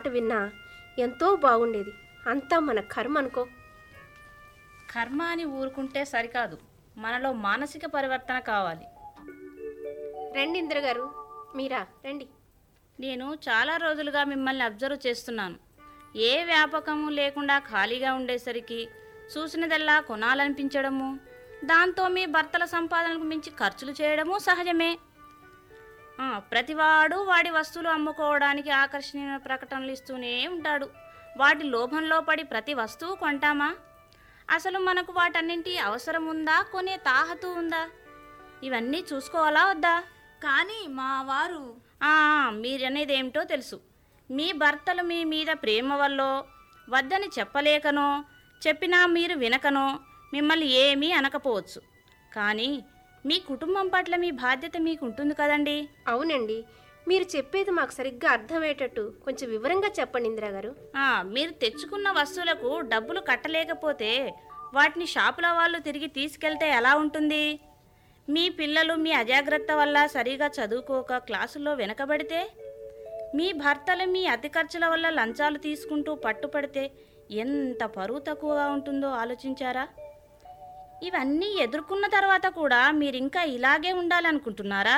మాట విన్నా ఎంతో బాగుండేది అంతా మన కర్మ అనుకో కర్మ అని ఊరుకుంటే సరికాదు మనలో మానసిక పరివర్తన కావాలి రండి ఇంద్ర గారు మీరా రండి నేను చాలా రోజులుగా మిమ్మల్ని అబ్జర్వ్ చేస్తున్నాను ఏ వ్యాపకము లేకుండా ఖాళీగా ఉండేసరికి చూసినదల్లా కొనాలనిపించడము దాంతో మీ భర్తల సంపాదనకు మించి ఖర్చులు చేయడము సహజమే ఆ, ప్రతివాడు వాడి వస్తువులు అమ్ముకోవడానికి ఆకర్షణీయ ప్రకటనలు ఇస్తూనే ఉంటాడు వాటి లోభంలో పడి ప్రతి వస్తువు కొంటామా అసలు మనకు వాటన్నింటి అవసరం ఉందా కొనే తాహతు ఉందా ఇవన్నీ చూసుకోవాలా వద్దా కానీ మా వారు ఆ, మీరనేది ఏమిటో తెలుసు మీ భర్తలు మీ మీద ప్రేమ వల్లో వద్దని చెప్పలేకనో చెప్పినా మీరు వినకనో మిమ్మల్ని ఏమీ అనకపోవచ్చు కానీ మీ కుటుంబం పట్ల మీ బాధ్యత మీకు ఉంటుంది కదండి అవునండి మీరు చెప్పేది మాకు సరిగ్గా అర్థమయ్యేటట్టు కొంచెం వివరంగా చెప్పండి ఇందిరా గారు ఆ, మీరు తెచ్చుకున్న వస్తువులకు డబ్బులు కట్టలేకపోతే వాటిని షాపుల వాళ్ళు తిరిగి తీసుకెళ్తే ఎలా ఉంటుంది మీ పిల్లలు మీ అజాగ్రత్త వల్ల సరిగా చదువుకోక క్లాసుల్లో వెనకబడితే మీ భర్తలు మీ అతి ఖర్చుల వల్ల లంచాలు తీసుకుంటూ పట్టుపడితే ఎంత పరువు తక్కువగా ఉంటుందో ఆలోచించారా ఇవన్నీ ఎదుర్కొన్న తర్వాత కూడా మీరింకా ఇలాగే ఉండాలనుకుంటున్నారా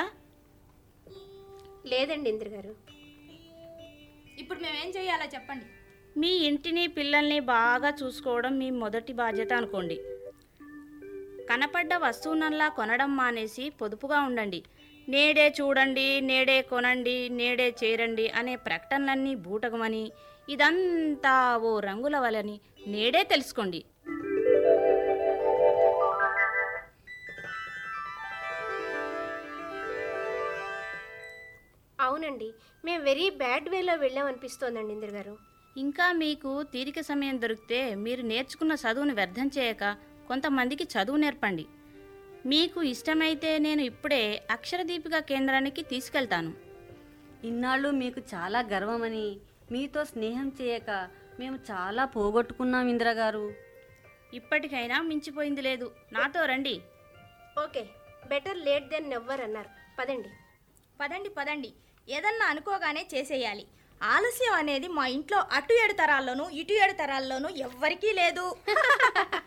లేదండి ఇంద్ర గారు ఇప్పుడు మేమేం చేయాలో చెప్పండి మీ ఇంటిని పిల్లల్ని బాగా చూసుకోవడం మీ మొదటి బాధ్యత అనుకోండి కనపడ్డ వస్తువునల్లా కొనడం మానేసి పొదుపుగా ఉండండి నేడే చూడండి నేడే కొనండి నేడే చేరండి అనే ప్రకటనలన్నీ బూటకమని ఇదంతా ఓ రంగుల వలని నేడే తెలుసుకోండి అవునండి మేము వెరీ బ్యాడ్ వేలో వెళ్ళామనిపిస్తోందండి ఇంద్ర గారు ఇంకా మీకు తీరిక సమయం దొరికితే మీరు నేర్చుకున్న చదువును వ్యర్థం చేయక కొంతమందికి చదువు నేర్పండి మీకు ఇష్టమైతే నేను ఇప్పుడే అక్షరదీపిక కేంద్రానికి తీసుకెళ్తాను ఇన్నాళ్ళు మీకు చాలా గర్వమని మీతో స్నేహం చేయక మేము చాలా పోగొట్టుకున్నాం ఇందిరగారు ఇప్పటికైనా మించిపోయింది లేదు నాతో రండి okay better late then never అన్నారు పదండి పదండి పదండి ఏదన్నా అనుకోగానే చేసేయాలి ఆలస్యం అనేది మా ఇంట్లో అటు ఏడు తరాల్లోనూ ఇటు ఏడు తరాల్లోనూ ఎవ్వరికీ లేదు